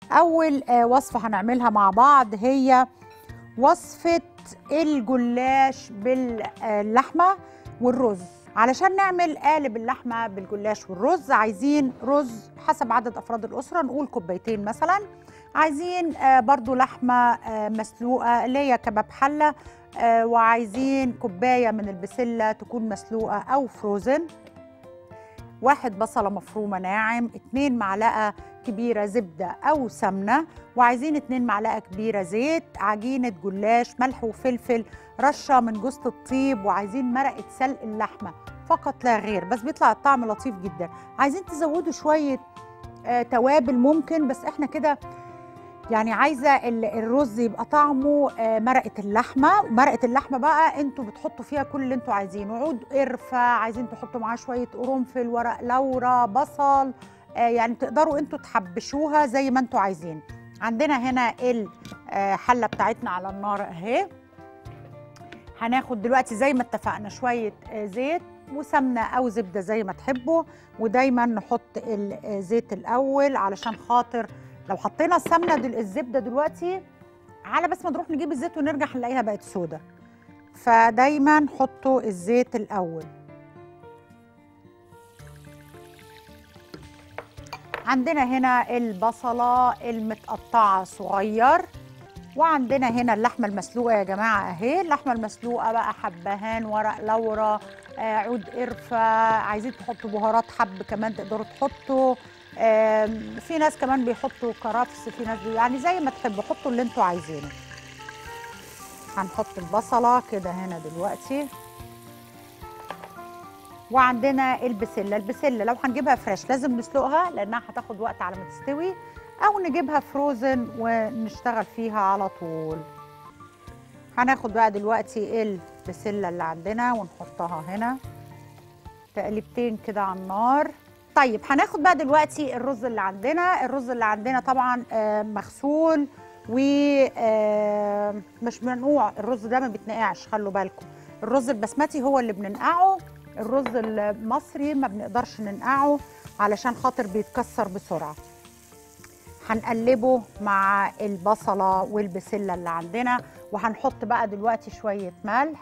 اول آه، وصفه هنعملها مع بعض هي وصفه الجلاش باللحمه والرز علشان نعمل قالب اللحمه بالجلاش والرز عايزين رز حسب عدد افراد الاسره نقول كوبايتين مثلا عايزين آه، برضو لحمه آه، مسلوقه اللي هي كباب حله آه، وعايزين كوبايه من البسله تكون مسلوقه او فروزن واحد بصله مفرومه ناعم اتنين معلقه كبيره زبده او سمنه وعايزين اتنين معلقه كبيره زيت عجينه جلاش ملح وفلفل رشه من جوز الطيب وعايزين مرقه سلق اللحمه فقط لا غير بس بيطلع الطعم لطيف جدا عايزين تزودوا شويه آه توابل ممكن بس احنا كده يعني عايزه ال- الرز يبقى طعمه آه، مرقه اللحمه مرقه اللحمه بقى انتوا بتحطوا فيها كل اللي انتوا عايزينه عود قرفه عايزين تحطوا معاه شويه قرنفل ورق لورا بصل آه، يعني تقدروا انتوا تحبشوها زي ما انتوا عايزين عندنا هنا الحله بتاعتنا على النار اهي هناخد دلوقتي زي ما اتفقنا شويه آه، زيت وسمنه او زبده زي ما تحبوا ودايما نحط الزيت الاول علشان خاطر لو حطينا السمنه دل الزبده دلوقتي على بس ما نروح نجيب الزيت ونرجع نلاقيها بقت سودة فدايما حطوا الزيت الاول عندنا هنا البصله المتقطعه صغير وعندنا هنا اللحمه المسلوقه يا جماعه اهي اللحمه المسلوقه بقى حبهان ورق لورا آه، عود قرفه عايزين تحطوا بهارات حب كمان تقدروا تحطوا آم، في ناس كمان بيحطوا كرفس في ناس بي... يعني زي ما تحبوا حطوا اللي انتوا عايزينه هنحط البصله كده هنا دلوقتي وعندنا البسله البسله لو هنجيبها فريش لازم نسلقها لانها هتاخد وقت على ما تستوي او نجيبها فروزن ونشتغل فيها على طول هناخد بقى دلوقتي البسله اللي عندنا ونحطها هنا تقليبتين كده على النار طيب هناخد بقى دلوقتي الرز اللي عندنا الرز اللي عندنا طبعا آه، مغسول و آه، مش منقوع الرز ده ما بيتنقعش خلوا بالكم الرز البسمتي هو اللي بننقعه الرز المصري ما بنقدرش ننقعه علشان خاطر بيتكسر بسرعه هنقلبه مع البصله والبسله اللي عندنا وهنحط بقى دلوقتي شويه ملح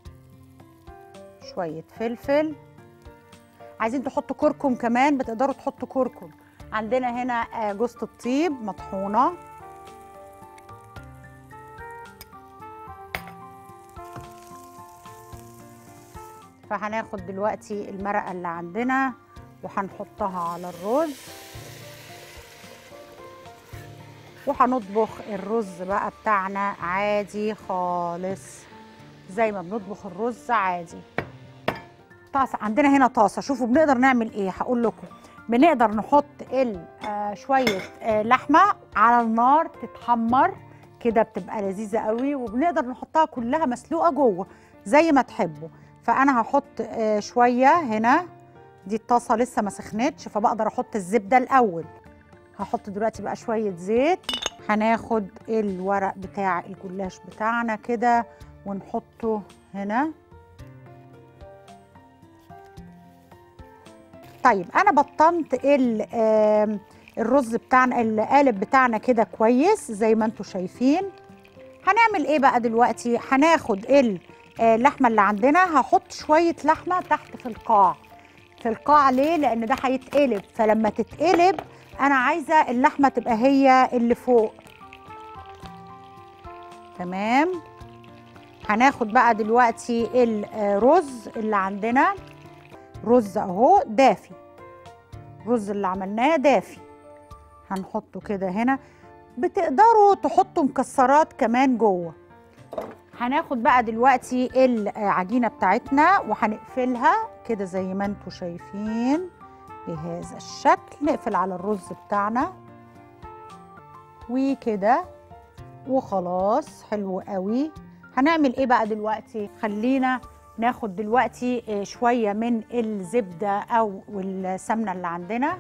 شويه فلفل عايزين تحطوا كركم كمان بتقدروا تحطوا كركم عندنا هنا آه، جوزة الطيب مطحونة فهناخد دلوقتي المرقة اللي عندنا وهنحطها على الرز وهنطبخ الرز بقى بتاعنا عادي خالص زي ما بنطبخ الرز عادي طاسه عندنا هنا طاسه شوفوا بنقدر نعمل ايه هقول لكم بنقدر نحط ال آه، شويه آه، لحمه على النار تتحمر كده بتبقى لذيذه قوي وبنقدر نحطها كلها مسلوقه جوه زي ما تحبوا فانا هحط آه، شويه هنا دي الطاسه لسه ما سخنتش فبقدر احط الزبده الاول هحط دلوقتي بقى شويه زيت هناخد الورق بتاع الجلاش بتاعنا كده ونحطه هنا طيب انا بطنت ال- آم، الرز بتاعنا القالب بتاعنا كده كويس زي ما انتم شايفين هنعمل ايه بقى دلوقتي هناخد ال- آه، اللحمه اللي عندنا هحط شويه لحمه تحت في القاع في القاع ليه لان ده هيتقلب فلما تتقلب انا عايزه اللحمه تبقى هي اللي فوق تمام هناخد بقى دلوقتي الرز اللي عندنا رز اهو دافي الرز اللي عملناه دافي هنحطه كده هنا بتقدروا تحطوا مكسرات كمان جوه هناخد بقى دلوقتي العجينه بتاعتنا وهنقفلها كده زي ما انتم شايفين بهذا الشكل نقفل على الرز بتاعنا وكده وخلاص حلو قوي هنعمل ايه بقى دلوقتي خلينا ناخد دلوقتي آه، شويه من الزبده او السمنه اللي عندنا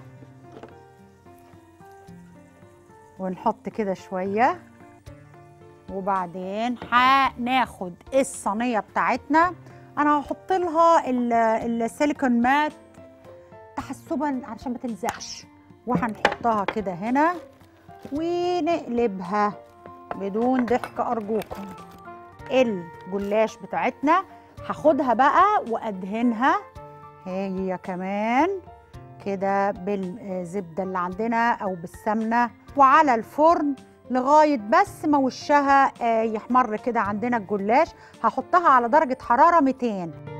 ونحط كده شويه وبعدين هناخد الصينيه بتاعتنا انا هحط لها ال- السيليكون مات تحسبا علشان ما تلزقش وهنحطها كده هنا ونقلبها بدون ضحك ارجوكم الجلاش بتاعتنا هاخدها بقى وادهنها هي كمان كده بالزبده اللي عندنا او بالسمنه وعلى الفرن لغايه بس ما وشها آه، يحمر كده عندنا الجلاش هحطها على درجه حراره 200